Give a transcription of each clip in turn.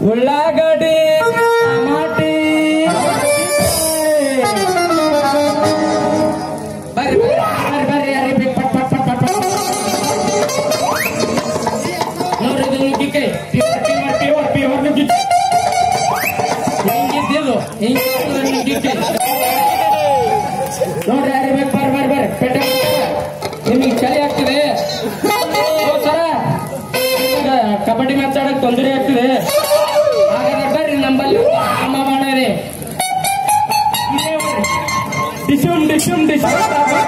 ಉಳ್ಳಾಗಡ್ಡಿ ಟಮಾಟಿ ಬರ್ರಿ ಬರ್ರಿ ಬರ್ರಿ ಯಾರಿ ಬೇಕು ಪಟ್ ಪಟ್ ಪಟ್ ಪಟ್ ಪಟ್. ನೋಡ್ರಿ ಇದು ನುಗ್ಗಿಕಾಯಿ ಪ್ಯೂರ್ ಪ್ಯೂರ್ ಪ್ಯೂರ್ ಪ್ಯೂರ್ ನುಗ್ಗಿಕಾಯಿ ಹಿಂಗಿದ್ದಿದ್ದು ಹಿಂಗಿದ್ದು ನುಗ್ಗಿಕಾಯಿ ನೋಡ್ರಿ ಯಾರಿ ಬೇಕು ಬರ್ರಿ ಬರ್ರಿ ಬರ್ರಿ ಪೆಟ್ಟ ನಿಮಗೆ ಚಳಿ ಆಗ್ತದೆ ಓ ಸರ ಈಗ ಕಬಡ್ಡಿ ಮ್ಯಾಚ್ ಆಡಕ್ ತೊಂದರೆ ಆಗ್ತದೆ ಹಾಗಾದ್ರೆ ಬರ್ರಿ ನಮ್ಮಲ್ಲಿ ಅಮ್ಮ ಮಾಡರಿ ಡಿಶುಮ್ ಡಿಶುಮ್ ಡಿಶುಮ್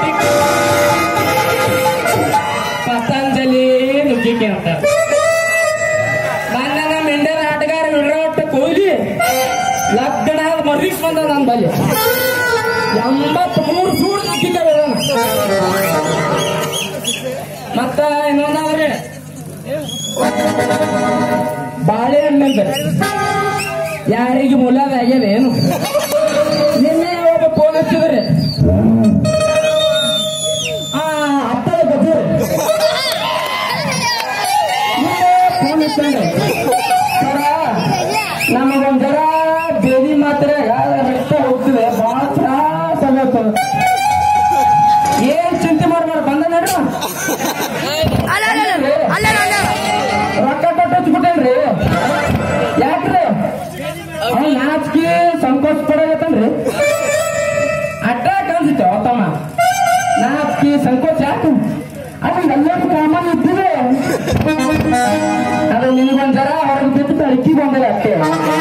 ಪತಂಜಲಿ ನುಗ್ಗಿಕೆ ಅಂತ ನನ್ನ ನಮ್ಮ ಇಂಡಿಯನ್ ಆಟಗಾರ ವಿರಾಟ್ ಕೊಹ್ಲಿ ಲಗ್ನ ಮರೀಸ್ ಬಂದ ನನ್ನ ಬಲ್ಲಿ ಎಂಬತ್ ಮೂರು ಸೂಡ್ ನುಗ್ಗಿಕೆ ಮತ್ತ ಇನ್ನೊಂದಾದ್ರೆ ಬಾಳೆಹಣ್ಣಂತ ಯಾರಿಗೆ ಮುಲಾದ ಆಗ್ಯದ ಏನು ನಿನ್ನೆ ಒಬ್ಬ ಫೋನ್ ಹಚ್ಚಿದ್ರಿ ಆ ಹತ್ತದ ಗೊತ್ತಿರಿ ಫೋನ್ ಹಚ್ಚಂದ್ರೆ ಸರ ನಮಗೊಂದ್ ಜರ ಬೇದಿ ಮಾತ್ರ ರಕ್ತ ಹೋಗ್ತಿದೆ ಬಹಳ ತ್ರಾಸ ಆಗತ್ತದ ಏನ್ ಚಿಂತೆ ಮಾಡ್ಬೇಡ ಬಂದ ನಡ್ರ ರೊಕ್ಕ ಕೊಟ್ಟು ಹಚ್ಬಿಟ್ಟೇನ್ರಿ ಯಾಕ್ರಿ ಅವ್ನ ನಾಚಿಕೆ ಸಂಕೋಚ ಪಡಗತ್ತನ್ರಿ ಅಡ್ಡ ಕಾಣಿಸುತ್ತೆ ತಮ್ಮ ನಾಚಿಕೆ ಸಂಕೋಚ ಯಾಕೆ ಅದು ಎಲ್ಲರೂ ಕಾಮನ್ ಇದ್ದಿದೆ ಅದು ನಿನಗೊಂದ್ ಜರ ಹೊರಗೆ ಬಿಟ್ಟು ಅಕ್ಕಿ ಬಂದಿಲ್ಲ ಅಷ್ಟೇ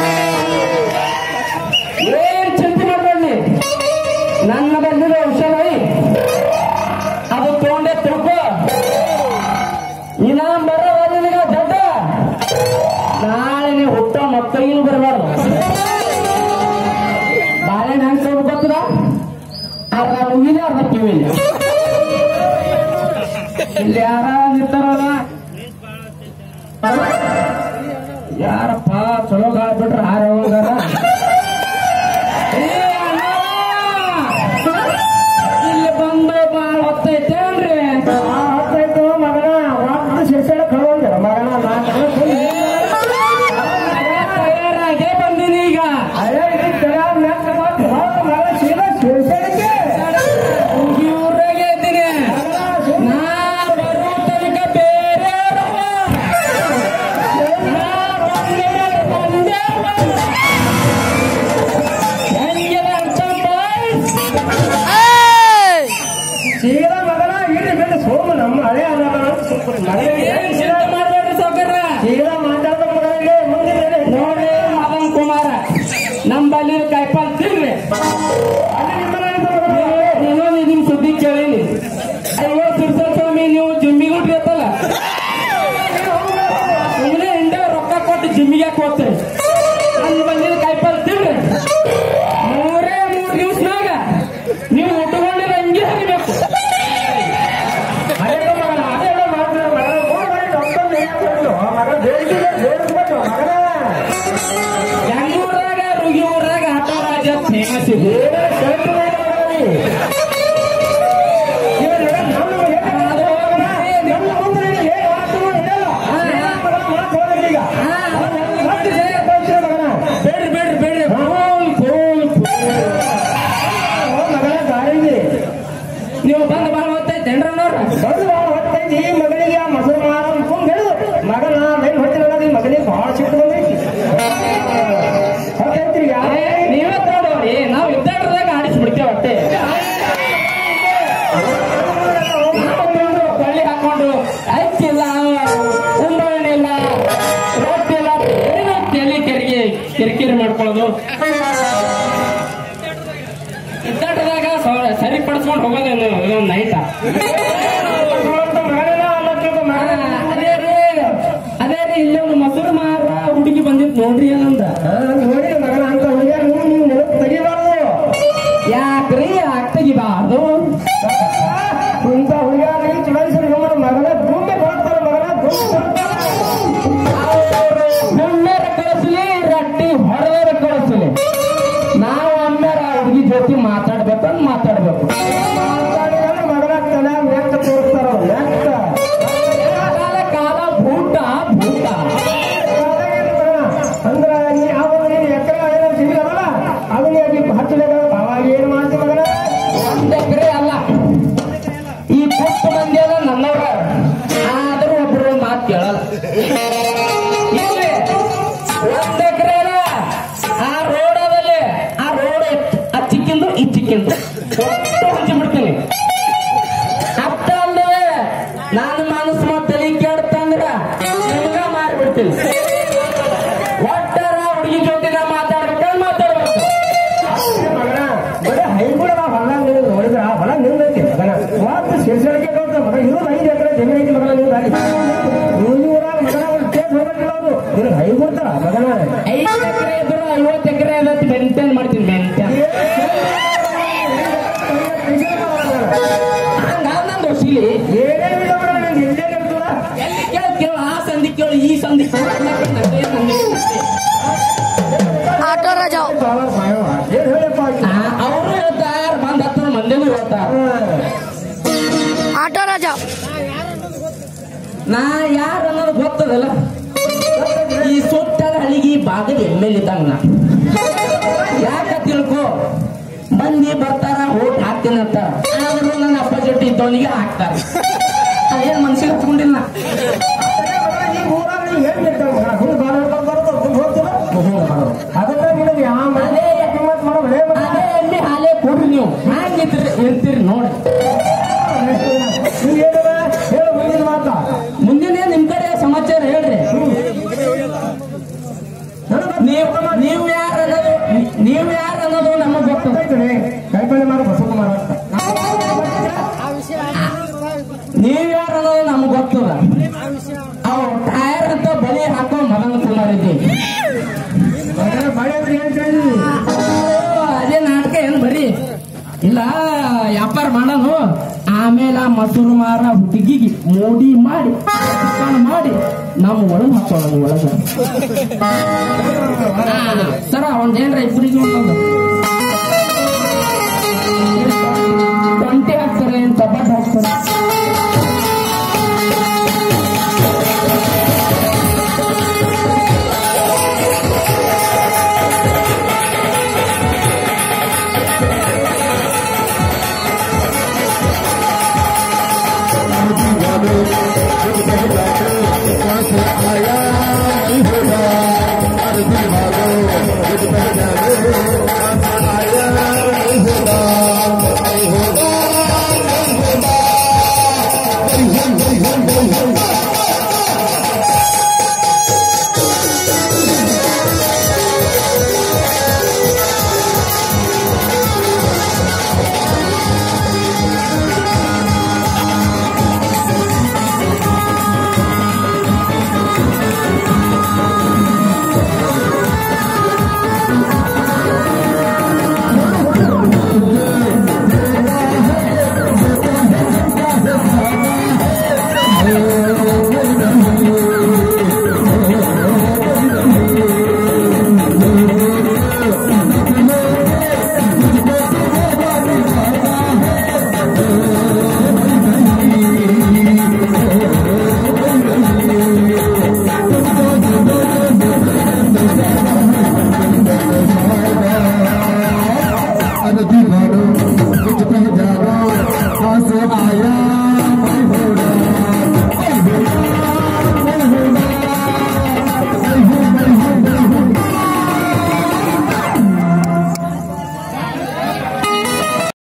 ಏನ್ ಚಿಂತೆ ಮಾಡ್ಬೇಡಿ ನನ್ನ ಬಂದಿರೋ ಔಷಧಿ ಅದು ತಗೊಂಡೆ ತಿಳ್ಕೊ ಇನ್ನ ಬರೋಲ್ಲ ನಿನಗ ದೊಡ್ಡ ನಾಳೆ ನೀವು ಹುಟ್ಟೋ ಮಕ್ಕಳಿಗೂ ಬರಬಾರ್ದು ಬಾಳೆಹಣ್ಣು ಹೆಂಗ್ ತಗೊಂಡು ಗೊತ್ತದ ಅರ್ಧ ಮುಗಿದ ಅರ್ಧ ಕಿವಿಲ್ಲ ಇಲ್ಲಿ ಯಾರ ನಿಂತಾರಲ್ಲ ಯಾರಪ್ಪ ಚಲೋ ಗಾಳ ಬಿಟ್ರ ಹಾರ ಹೋಗಾರ ಇಲ್ಲಿ ಬಂದು ಬಾಳ ಹೊತ್ತೈತೇನ್ರಿ ಹೊತ್ತಾಯ್ತು ಮಗನ ಒಟ್ಟು ಶಿರ್ಸಳ ಕಳೋಂದಿರ ಮಗನ ತಯಾರಾಗೇ ಬಂದಿನಿ ಈಗ ಊರಾಗೆ ಇದ್ದೀನಿ ನಾ ಬರೋ ತನಕ ಬೇರೆ ನಾ ಬಂದೆ ಬಂದೆ ಹೆಂಗಿದೆ ಅರ್ಥ ಬಾಯ್ಸ್ ಸೀದಾ ಮಗನ ಇಡ್ರಿ ಬಿಡ ಸೋಮ ನಮ್ಮ ಹಳೆ ಏನ್ ಚಿಂತೆ ಮಾಡ್ಬೇಡ್ರಿ ಸೌಕರ್ಯ ಸೀದಾ ಮಾತಾಡ್ದ ಮಗನಿಗೆ ಮುಂದೆ ನಡೆ. ನೋಡಿ ಮದನ್ ಕುಮಾರ ನಂಬಲ್ಲಿ ಕಾಯ್ಪಾಲ್ ತಿನ್ರಿ ಅಲ್ಲಿ ನಿಮ್ಮ ಮನೆಗೆ ಬರ್ಬೇಕು. ನೀನು ನಿಮ್ ಸುದ್ದಿ ಕೇಳೀನಿ ಅಯ್ಯೋ ತಿರ್ಸ ಸ್ವಾಮಿ ನೀವು ಜಿಮ್ಮಿಗೆ ಹುಟ್ಟಿರ್ತಲ್ಲ ಸುಮ್ಮನೆ ಹಿಂದೆ ರೊಕ್ಕ ಕೊಟ್ಟು ಜಿಮ್ಮಿಗೆ ಯಾಕೆ ಹೋಗ್ತೀರಿ ಅಲ್ಲಿ ಬಂದಿನ ಕಾಯ್ಪಾಲ್ ತಿನ್ರಿ ಮೂರೇ ಮೂರು ದಿವ್ಸನಾಗ ನೀವು ಉಟ್ಕೊಂಡಿರ ಹಂಗೆ ಹರಿಬೇಕು ಅದೇ ಮಗನ, ಅದೇ ಮಾಡ್ತಾರೆ ಮಗನ. ಹೋಗ್ ಬರೀ ಡಾಕ್ಟರ್ ಹೇಳ್ಕೊಂಡು, ಮಗ ಬೇಡಿಕೆ ಬೇಡಿಸ್ಬಿಟ್ಟು, ಮಗನ. ಬೆಂಗಳೂರಾಗ ರುಗಿ ಊರಾಗ ಆಟ ರಾಜ ಫೇಮಸ್ ಇದೆ ಏನೋ ಶರ್ಟ್ ಮೇಲೆ ಮಗನಿ. ಇವ್ರು ನೋಡು, ನಮ್ಮ ಹೆಣ್ಣು ಮಗನ, ನಮ್ಮ ಮುಂದೆ ನೀನು ಏನು ಮಾತು ಹೇಳಲ್ಲ. ಏನು ಮಗನ ಮಾತು ಹೋಗಲ್ಲ ಈಗ. ಮತ್ತೆ ಹೇಗೆ ಕಳ್ಸಿರೋ ಮಗನ? ಬೇಡ್ರಿ ಬೇಡ್ರಿ ಬೇಡ್ರಿ ಫೋನ್ ಫೋನ್ ಓ ಮಗನ ದಾರಿಲಿ. ನೀವು ಬಂದು ಭಾಳ ಹೊತ್ತೈತೇನ್ರ ನೋಡ್ರಿ ದೊಡ್ಡ ಬಾಳ ಹೊತ್ತೈತಿ ಮಗನಿಗೆ ಆ ಮೊಸರು ಮಾರ ಅನ್ಕೊಂಡ್ ಹೇಳು ಮಗನ ಮೇಲ್ ಹೊಟ್ಟಿಲ್ಲ ನಿನ್ ಮಗನಿಗೆ ಬಹಳ ಸಿಟ್ಟು ಬಂದೈತಿ ಹೊತ್ತೈತ್ರಿ ಯಾರೇ ನೀವೇ ತಗೊಂಡವ್ರಿ ನಾವು ಇದ್ದಾಡ್ರದಾಗ ಆಡಿಸ್ಬಿಡ್ತೇವೆ ಅಷ್ಟೇ ನಾವೊಂದು ಕೊಳ್ಳಿ ಹಾಕೊಂಡು ಅಕ್ಕಿಲ್ಲ ಉಂಬಳಿಲ್ಲ ರೊಟ್ಟಿಲ್ಲ ಏನೋ ತಲೆ ಕೆರಿಗೆ ಕಿರಿಕಿರಿ ಮಾಡ್ಕೊಳ್ಳೋದು ಇದ್ದಾಡ್ರದಾಗ ಸ- ಸರಿಪಡಿಸ್ಕೊಂಡು ಹೋಗೋದೇನು ಇದೊಂದು ನೈಟ ಮಗನ ಅನ್ನೋದ್ಕಿಂತ ಮಗನ ಅದೇ ರೀ ಅದೇ ರೀ ಇಲ್ಲಿ ಒಂದು ಮೊಸರು ಮಾರ ಹುಡುಗಿ ಬಂದಿತ್ತು ನೋಡ್ರಿ ಏನಂದ ಆ, ನೋಡಿ ಮಗನ ಅಂತ ಹುಡುಗಿಯರು ನೀವು ನೀವು ನೆನಪು ತೆಗಿಬಾರ್ದು ಯಾಕ್ರಿ ಯಾಕೆ ತೆಗಿಬಾರ್ದು ಇಂಥ ಹುಡುಗಿಯರು ಚುನಾಯಿಸಿದ ಮಗನ ಭೂಮಿ ಬರ್ತಾರೆ ಮಗನ ಭೂಮಿ ಬರ್ತಾರೆ ಒಮ್ಮೆರ ಕಳಿಸ್ಲಿ ರಟ್ಟಿ ಹೊಡೆದರ ಕಳಿಸ್ಲಿ ನಾವು ಒಮ್ಮೆರ ಆ ಹುಡುಗಿ ಜೊತೆ ಮಾತಾಡ್ಬೇಕಂದ್ ಮಾತಾಡ್ಬೇಕು ಮಾತಾಡಿದ್ರೆ ಮಗನ ತಲೆ ನೆಕ್ಕ ತೋರಿಸ್ತಾರ ಅವ್ರು, ನೆಕ್ಕ ಕಾಲ ಕಾಲ ಭೂಟ ಭೂಟ ಅಂದ್ರ ಕೊಡಲ್ಲ ಇಲ್ಲಿ ಒಂದ್ ಎಕರೆ ಆ ರೋಡ್ ಅದಲ್ಲಿ ಆ ರೋಡ್ ಆ ಚಿಕ್ಕಿಂದು ಈ ಚಿಕ್ಕಿಂದು ಒಟ್ಟು ಹಂಚಿ ಬಿಡ್ತೀನಿ ಅಷ್ಟ ಅಲ್ಲದೆ ನಾನು ಮನಸ್ಸು ಮತ್ತೆ ತಲೆ ಕೇಳ್ತಂದ್ರ ನಿಮ್ಗ ಮಾರ್ಬಿಡ್ತೀನಿ ಒಟ್ಟಾರ ಹುಡುಗಿ ಜೊತೆ ನಾ ಮಾತಾಡ್ಬೇಕಂದ್ರೆ ಮಾತಾಡ್ಬೇಕು ಮಗನ ಬರೀ ಹೈಗುಡ ಹೊಲ ನೀವು ನೋಡಿದ್ರ ಆ ಹೊಲ ನಿಲ್ದೈತಿ ಮಗನ ಮಾತು ಶಿರ್ಸಳಿಕೆ ಕೊಡ್ತಾರೆ ಮಗ ಇರೋದು ಐದು ಎಕರೆ ಜಮೀನು ಐತಿ ಮಗನ ನೀವು ದಾರಿ ನೀವು ಊರಾಗ ಮಗನ ಒಂದು ಸ್ಟೇಟ್ ಹೋಗ್ಬೇಕಿಲ್ಲ ಅವರು ನಿನಗೆ ಹೈ ಕೊಡ್ತಾರ ಮಗನ ಐದು ಎಕರೆ ಇದ್ರು ಐವತ್ತು ಎಕರೆ ಅದಕ್ಕೆ ಮೇಂಟೈನ್ ಮಾಡ್ತೀನಿ ಮೇಂಟೈನ್ ಹಂಗ ನಂದು ವಸೀಲಿ ಏನೇನು ಇಲ್ಲ ಮಗನ ನಿಮ್ಗೆ ಎಲ್ಲೇ ಇರ್ತದ ಎಲ್ಲಿ ಕೇಳ ಕೇಳ ಆ ಸಂಧಿ ಕೇಳು ಈ ಸಂಧಿ ಕೇಳು ನಂದೇ ಸಂಧಿ ಆಟೋ ರಾಜ ಡಾಲರ್ ಮಾಯವ ಏನು ಹೇಳಪ್ಪ ಆಕಿ? ಅವರು ಹೇಳ್ತಾರ ಬಂದ್ ಹತ್ರ ಮಂದಿನೂ ಹೇಳ್ತಾರ ಆಟೋ ರಾಜ ನಾ ಯಾರು ಅನ್ನೋದು ಗೊತ್ತದಲ್ಲ ಈ ಸುತ್ತಲ ಹಳಿಗೆ ಭಾಗದ ಎಮ್ ಎಲ್ ಇದ್ದಂಗ ನಾ ಯಾಕ ತಿಳ್ಕೊ ಮಂದಿ ಬರ್ತಾರ ಓಟ್ ಹಾಕ್ತೀನಿ ಅಂತ ಆದ್ರೂ ನನ್ನ ಅಪೋಸಿಟ್ ಇದ್ದವನಿಗೆ ಹಾಕ್ತಾರ ಅದೇನ್ ಮನ್ಸಿಗೆ ಹತ್ಕೊಂಡಿಲ್ಲ ಈ ಊರಾಗ ನೀ ಏನ್ ಇರ್ತಾವ ಮಗನ ಹುಡುಗ ಬಾಳ ಹಿಡ್ಕೊಂಡ್ ಬರೋದು ಮುಂದೆ ಹೋಗ್ತಿಲ್ಲ ಅದಕ್ಕೆ ನಿನಗೆ ಯಾವ ಮನೆ ಕಿಮ್ಮತ್ ಮಾಡೋ ಬೆಳೆ ಅದೇ ಎಲ್ಲಿ ಹಾಲೇ ಕೊಡ್ರಿ ನೀವು ಹ್ಯಾಂಗಿದ್ರಿ ಇರ್ತೀರಿ ನೋಡಿ ನೀವು ಏನದ ಹೇಳು ಮುಂದಿನ ಮಾತಾ ಮುಂದಿನ ನಿಮ್ ಕಡೆ ಸಮಾಚಾರ ಹೇಳ್ರಿ ನೀವು ನೀವು ಯಾರು ಅನ್ನೋದು ನೀವು ಯಾರು ಅನ್ನೋದು ನಮಗ್ ಗೊತ್ತದ ಕೈಪಲ್ಲೆ ಮಾರ ಬಸವಕುಮಾರ ಅಂತ ನೀವ್ ಯಾರು ಅನ್ನೋದು ನಮಗ್ ಗೊತ್ತದ ಅವ್ ಟೈರ್ ಅಂತ ಬಲಿ ಹಾಕೋ ಮದನ ಕುಮಾರ್ ಇದ್ದೀವಿ ಮಗನ ಬಾಳೆ ಅಂದ್ರೆ ಏನ್ ಕೇಳಿ ಅದೇ ನಾಟಕ ಏನ್ ಬರೀ ಇಲ್ಲ ವ್ಯಾಪಾರ ಮಾಡೋನು ಆಮೇಲೆ ಆ ಮಸೂರು ಮಾರ ಹುಡುಗಿಗೆ ಮೋಡಿ ಮಾಡಿ ಕರ್ಕೊಂಡ್ ಮಾಡಿ ನಮ್ಮ ಒಳಗ್ ಹಾಕೋಣ ಒಳಗ ಸರ ಒಂದ್ ಏನ್ರ ಇಬ್ಬರಿಗೆ ಒಂದೊಂದು ಟ್ವೆಂಟಿ ಹಾಕ್ತಾರೆ ಏನ್ ಕಬಡ್ ಹಾಕ್ತಾರೆ Thank you.